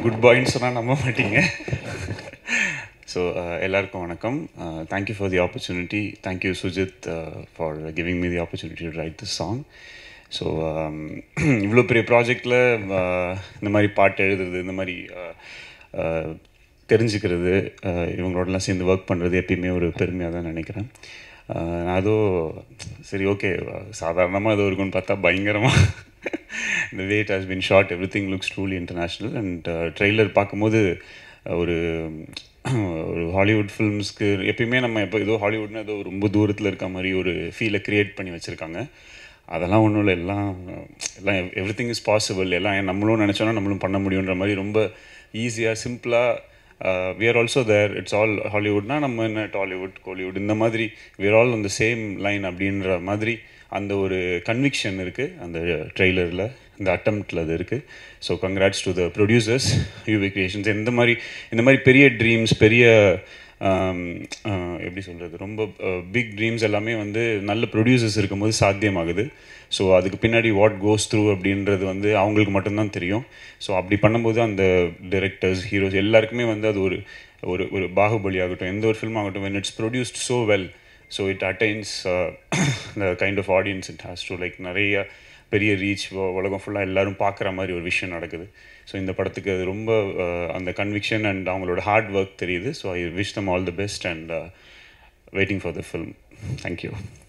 good பாய்ன்னு சொன்னால் நம்ப மாட்டீங்க ஸோ எல்லாருக்கும் வணக்கம் thank you for the opportunity thank you Sujith for giving me the opportunity to write this song so இவ்வளோ பெரிய ப்ராஜெக்டில் இந்த மாதிரி பாட்டு எழுதுறது இந்த மாதிரி uh, uh, தெரிஞ்சுக்கிறது uh, இவங்களோடலாம் சேர்ந்து ஒர்க் பண்ணுறது எப்பயுமே ஒரு பெருமையாக தான் நினைக்கிறேன் Uh, நான் அதோ சரி ஓகே சாதாரணமாக ஏதோ இருக்குன்னு பார்த்தா பயங்கரமாக இந்த what has been shot everything looks truly international and trailer பார்க்கும்போது ஒரு ஒரு ஹாலிவுட் ஃபிலிம்ஸ்க்கு எப்பயுமே நம்ம எப்போ ஏதோ ஹாலிவுட்னா ஏதோ ரொம்ப தூரத்தில் இருக்க மாதிரி ஒரு ஃபீலை க்ரியேட் பண்ணி வச்சுருக்காங்க அதெல்லாம் ஒன்றும் இல்லை எல்லாம் எல்லாம் எவ்ரி திங் இஸ் பாசிபிள் எல்லாம் நம்மளும் நினச்சோன்னா நம்மளும் பண்ண முடியுன்ற மாதிரி ரொம்ப ஈஸியாக சிம்பிளாக we are also there it's all ஹாலிவுட்னா நம்ம என்ன டாலிவுட் கோலிவுட் இந்த மாதிரி வி ஆர் ஆல் அந்த சேம் லைன் அப்படின்ற மாதிரி அந்த ஒரு கன்விக்ஷன் இருக்குது அந்த ட்ரெய்லரில் இந்த அட்டம்ப்டில் அது இருக்குது so congrats to the producers UV Creations இந்த மாதிரி இந்த மாதிரி பெரிய ட்ரீம்ஸ் பெரிய எப்படி சொல்கிறது ரொம்ப பிக் ட்ரீம்ஸ் எல்லாமே வந்து நல்ல ப்ரொடியூசர்ஸ் இருக்கும்போது சாத்தியமாகுது ஸோ அதுக்கு பின்னாடி வாட் கோஸ் த்ரூ அப்படின்றது வந்து அவங்களுக்கு மட்டும்தான் தெரியும் ஸோ அப்படி பண்ணும்போது அந்த டிரெக்டர்ஸ் ஹீரோஸ் எல்லாருக்குமே வந்து அது ஒரு ஒரு ஒரு பாகுபலி ஆகட்டும் எந்த ஒரு ஃபில்ம் ஆகட்டும் when it's produced so well so it attains the kind of audience it has to like நிறைய பெரிய ரீச் உலகம் ஃபுல்லாக எல்லோரும் பார்க்குற மாதிரி ஒரு விஷயம் நடக்குது ஸோ இந்த படத்துக்கு அது ரொம்ப அந்த கன்விக்ஷன் அண்ட் அவங்களோட ஹார்ட் ஒர்க் தெரியுது so I wish them all the best and waiting for the film thank you